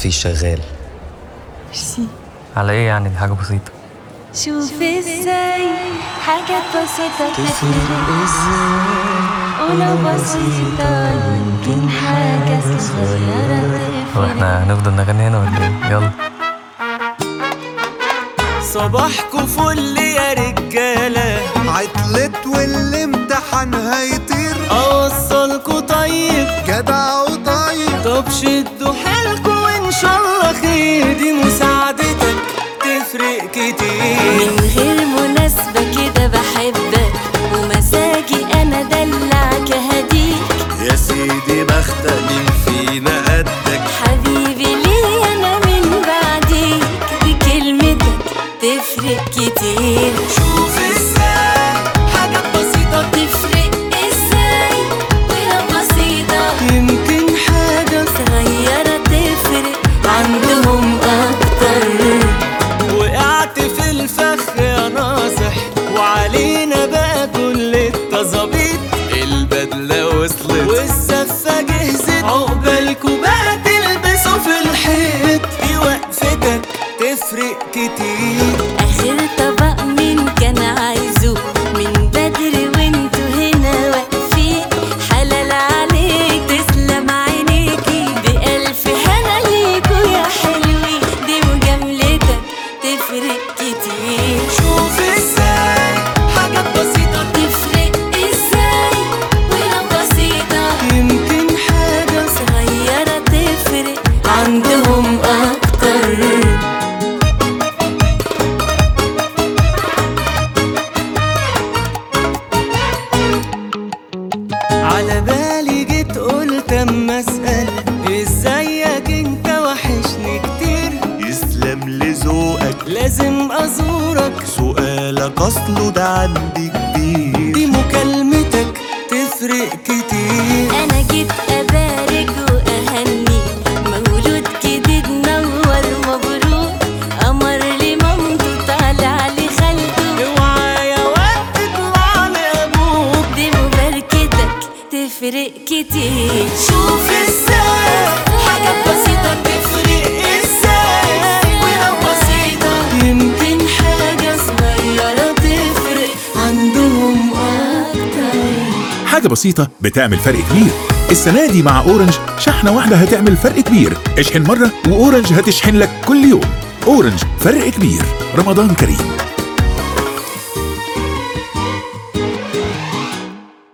مفيش شغال ميرسي على ايه يعني دي حاجة بسيطة شوف ازاي حاجات بسيطة تفرق ولو بسيطة يمكن حاجة صغيرة هو تفرق احنا هنفضل نغني هنا ولا ايه يلا صباحكوا فل يا رجالة عطلت والامتحان هيطير أوصلكوا طيب جدع وطيب طب شدوا حيلكوا وإن شاء الله خير دي مساعدتك تفرق كتير من غير مناسبة كده بحبك ومزاجي أنا دلعك هديك يا سيدي بختك مين فينا قدك حبيبي ليه أنا من بعديك بكلمتك تفرق كتير شوف ازاي حاجات بسيطة تفرق ازاي ولو بسيطة يمكن حاجة صغيرة تفرق عندهم أكتر وقعت في الفخ يا ناصح وعلينا بقى كل التظابيط البدلة وصلت والزفة جهزت عقبالكوا بقى تلبسوا في الحيط دي وقفتك تفرق كتير آخر طبق مين كان عايزه من بدري وانتوا هنا واقفين حلال عليك تسلم عينيكي بألف هنا ليكوا يا حلوين دي مجاملتك تفرق كتير شوف ازاي حاجات بسيطة تفرق ازاي ولو بسيطة يمكن حاجة صغيرة تفرق عندهم أكتر على بالي جيت قلت اما اسال ازيك انت وحشني كتير يسلم لذوقك لازم ازورك سؤالك اصله ده عندي كبير دي مكالمتك تفرق كتير أنا جيت أبارك وأهني مولود جديد نور مبروك قمر لمامته طالع لخالته اوعى يا واد تطلع لابوك دي مباركتك تفرق كتير شوف ازاي حاجات بسيطة تفرق ازاي ولو بسيطة يمكن حاجة صغيرة تفرق عندهم أكتر حاجة بسيطة بتعمل فرق كبير السنة دي مع أورنج شحنة واحدة هتعمل فرق كبير اشحن مرة وأورنج هتشحن لك كل يوم أورنج فرق كبير رمضان كريم